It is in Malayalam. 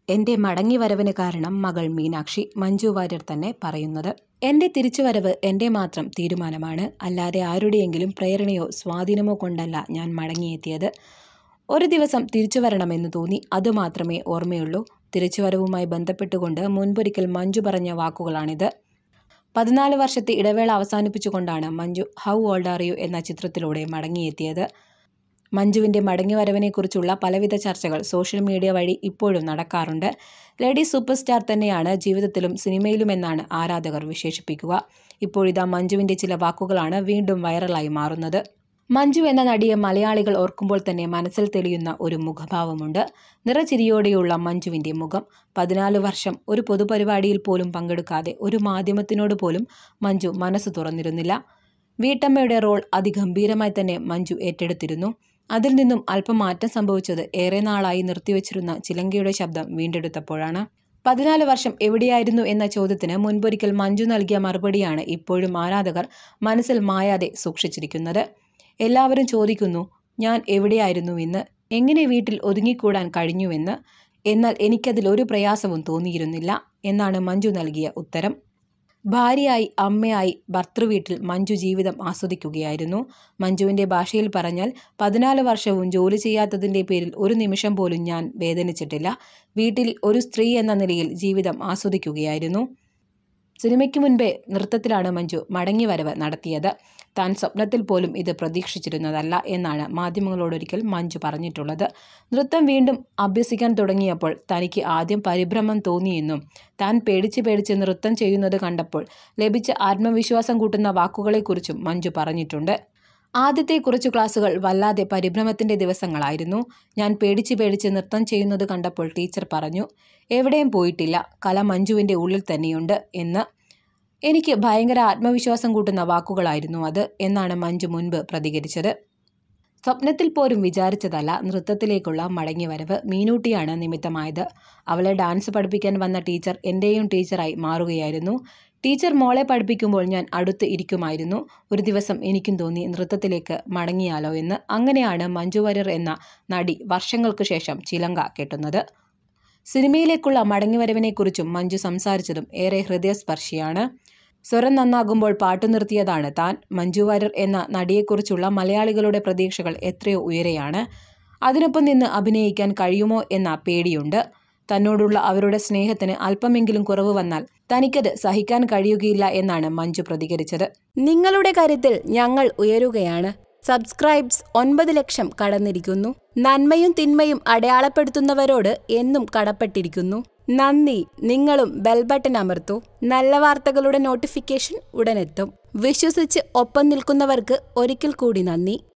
എന്റെ മടങ്ങിവരവിന് കാരണം മകൾ മീനാക്ഷി മഞ്ജു വാര്യർ തന്നെ പറയുന്നത് എന്റെ തിരിച്ചുവരവ് എന്റെ മാത്രം തീരുമാനമാണ് അല്ലാതെ ആരുടെയെങ്കിലും പ്രേരണയോ സ്വാധീനമോ കൊണ്ടല്ല ഞാൻ മടങ്ങിയെത്തിയത് ഒരു ദിവസം തിരിച്ചു വരണമെന്ന് തോന്നി അതുമാത്രമേ ഓർമ്മയുള്ളൂ തിരിച്ചുവരവുമായി ബന്ധപ്പെട്ടുകൊണ്ട് മുൻപൊരിക്കൽ മഞ്ജു പറഞ്ഞ വാക്കുകളാണിത് പതിനാല് വർഷത്തെ ഇടവേള അവസാനിപ്പിച്ചുകൊണ്ടാണ് Manju how old are you എന്ന ചിത്രത്തിലൂടെ മടങ്ങിയെത്തിയത് മഞ്ജുവിൻ്റെ മടങ്ങിവരവിനെക്കുറിച്ചുള്ള പലവിധ ചർച്ചകൾ സോഷ്യൽ മീഡിയ വഴി ഇപ്പോഴും നടക്കാറുണ്ട് ലേഡി സൂപ്പർ സ്റ്റാർ തന്നെയാണ് ജീവിതത്തിലും സിനിമയിലുമെന്നാണ് ആരാധകർ വിശേഷിപ്പിക്കുക ഇപ്പോഴിതാ മഞ്ജുവിൻ്റെ ചില വാക്കുകളാണ് വീണ്ടും വൈറലായി മാറുന്നത് മഞ്ജു എന്ന നടിയെ മലയാളികൾ ഓർക്കുമ്പോൾ തന്നെ മനസ്സിൽ തെളിയുന്ന ഒരു മുഖഭാവമുണ്ട് നിറചിരിയോടെയുള്ള മഞ്ജുവിൻ്റെ മുഖം പതിനാല് വർഷം ഒരു പൊതുപരിപാടിയിൽ പോലും പങ്കെടുക്കാതെ ഒരു മാധ്യമത്തിനോട് പോലും മഞ്ജു മനസ്സ് തുറന്നിരുന്നില്ല വീട്ടമ്മയുടെ റോൾ അതിഗംഭീരമായി തന്നെ മഞ്ജു ഏറ്റെടുത്തിരുന്നു അതിൽ നിന്നും അല്പം മാറ്റം സംഭവിച്ചത് ഏറെ നാളായി നിർത്തിവെച്ചിരുന്ന ചിലങ്കയുടെ ശബ്ദം വീണ്ടെടുത്തപ്പോഴാണ് പതിനാല് വർഷം എവിടെയായിരുന്നു എന്ന ചോദ്യത്തിന് മുൻപൊരിക്കൽ മഞ്ജു നൽകിയ മറുപടിയാണ് ഇപ്പോഴും ആരാധകർ മനസ്സിൽ മായാതെ സൂക്ഷിച്ചിരിക്കുന്നത് എല്ലാവരും ചോദിക്കുന്നു ഞാൻ എവിടെയായിരുന്നു എന്ന് എങ്ങനെ വീട്ടിൽ ഒതുങ്ങിക്കൂടാൻ കഴിഞ്ഞുവെന്ന് എന്നാൽ എനിക്കതിൽ ഒരു പ്രയാസവും തോന്നിയിരുന്നില്ല എന്നാണ് മഞ്ജു നൽകിയ ഉത്തരം ഭാര്യയായി അമ്മയായി ഭർത്തൃവീട്ടിൽ മഞ്ജു ജീവിതം ആസ്വദിക്കുകയായിരുന്നു മഞ്ജുവിൻ്റെ ഭാഷയിൽ പറഞ്ഞാൽ പതിനാല് വർഷവും ജോലി ചെയ്യാത്തതിൻ്റെ പേരിൽ ഒരു നിമിഷം പോലും ഞാൻ വേദനിച്ചിട്ടില്ല വീട്ടിൽ ഒരു സ്ത്രീ എന്ന നിലയിൽ ജീവിതം ആസ്വദിക്കുകയായിരുന്നു സിനിമയ്ക്ക് മുൻപേ നൃത്തത്തിലാണ് മഞ്ജു മടങ്ങിവരവ് നടത്തിയത് താൻ സ്വപ്നത്തിൽ പോലും ഇത് പ്രതീക്ഷിച്ചിരുന്നതല്ല എന്നാണ് മാധ്യമങ്ങളോടൊരിക്കൽ മഞ്ജു പറഞ്ഞിട്ടുള്ളത് നൃത്തം വീണ്ടും അഭ്യസിക്കാൻ തുടങ്ങിയപ്പോൾ തനിക്ക് ആദ്യം പരിഭ്രമം തോന്നിയെന്നും താൻ പേടിച്ച് പേടിച്ച് നൃത്തം ചെയ്യുന്നത് കണ്ടപ്പോൾ ലഭിച്ച ആത്മവിശ്വാസം കൂട്ടുന്ന വാക്കുകളെക്കുറിച്ചും മഞ്ജു പറഞ്ഞിട്ടുണ്ട് ആദ്യത്തെ കുറച്ചു ക്ലാസ്സുകൾ വല്ലാതെ പരിഭ്രമത്തിൻ്റെ ദിവസങ്ങളായിരുന്നു ഞാൻ പേടിച്ച് പേടിച്ച് നൃത്തം ചെയ്യുന്നത് കണ്ടപ്പോൾ ടീച്ചർ പറഞ്ഞു എവിടെയും പോയിട്ടില്ല കല മഞ്ജുവിൻ്റെ ഉള്ളിൽ തന്നെയുണ്ട് എന്ന് എനിക്ക് ഭയങ്കര ആത്മവിശ്വാസം കൂട്ടുന്ന വാക്കുകളായിരുന്നു അത് എന്നാണ് മഞ്ജു മുൻപ് പ്രതികരിച്ചത് സ്വപ്നത്തിൽ പോലും വിചാരിച്ചതല്ല നൃത്തത്തിലേക്കുള്ള മടങ്ങിവരവ് മീനൂട്ടിയാണ് നിമിത്തമായത് അവളെ ഡാൻസ് പഠിപ്പിക്കാൻ വന്ന ടീച്ചർ എൻ്റെയും ടീച്ചറായി മാറുകയായിരുന്നു ടീച്ചർ മോളെ പഠിപ്പിക്കുമ്പോൾ ഞാൻ അടുത്ത് ഇരിക്കുമായിരുന്നു ഒരു ദിവസം എനിക്കും തോന്നി നൃത്തത്തിലേക്ക് മടങ്ങിയാലോ എന്ന് അങ്ങനെയാണ് മഞ്ജു വാര്യർ എന്ന നടി വർഷങ്ങൾക്ക് ശേഷം ചിലങ്ക കെട്ടുന്നത് സിനിമയിലേക്കുള്ള മടങ്ങിവരവിനെക്കുറിച്ചും മഞ്ജു സംസാരിച്ചതും ഏറെ ഹൃദയസ്പർശിയാണ് സ്വരം നന്നാകുമ്പോൾ പാട്ടു നിർത്തിയതാണ് താൻ മഞ്ജു വാര്യർ എന്ന നടിയെക്കുറിച്ചുള്ള മലയാളികളുടെ പ്രതീക്ഷകൾ എത്രയോ ഉയരെയാണ് അതിനൊപ്പം നിന്ന് അഭിനയിക്കാൻ കഴിയുമോ എന്ന പേടിയുണ്ട് തന്നോടുള്ള അവരുടെ സ്നേഹത്തിന് അല്പമെങ്കിലും കുറവ് വന്നാൽ തനിക്കത് സഹിക്കാൻ കഴിയുകയില്ല എന്നാണ് മഞ്ജു പ്രതികരിച്ചത് നിങ്ങളുടെ കാര്യത്തിൽ ഞങ്ങൾ ഉയരുകയാണ് സബ്സ്ക്രൈബ്സ് ഒൻപത് ലക്ഷം കടന്നിരിക്കുന്നു നന്മയും തിന്മയും അടയാളപ്പെടുത്തുന്നവരോട് എന്നും കടപ്പെട്ടിരിക്കുന്നു നന്ദി നിങ്ങളും ബെൽ ബട്ടൺ അമർത്തൂ നല്ല വാർത്തകളുടെ നോട്ടിഫിക്കേഷൻ ഉടനെത്തും വിശ്വസിച്ച് ഒപ്പം നിൽക്കുന്നവർക്ക് ഒരിക്കൽ കൂടി നന്ദി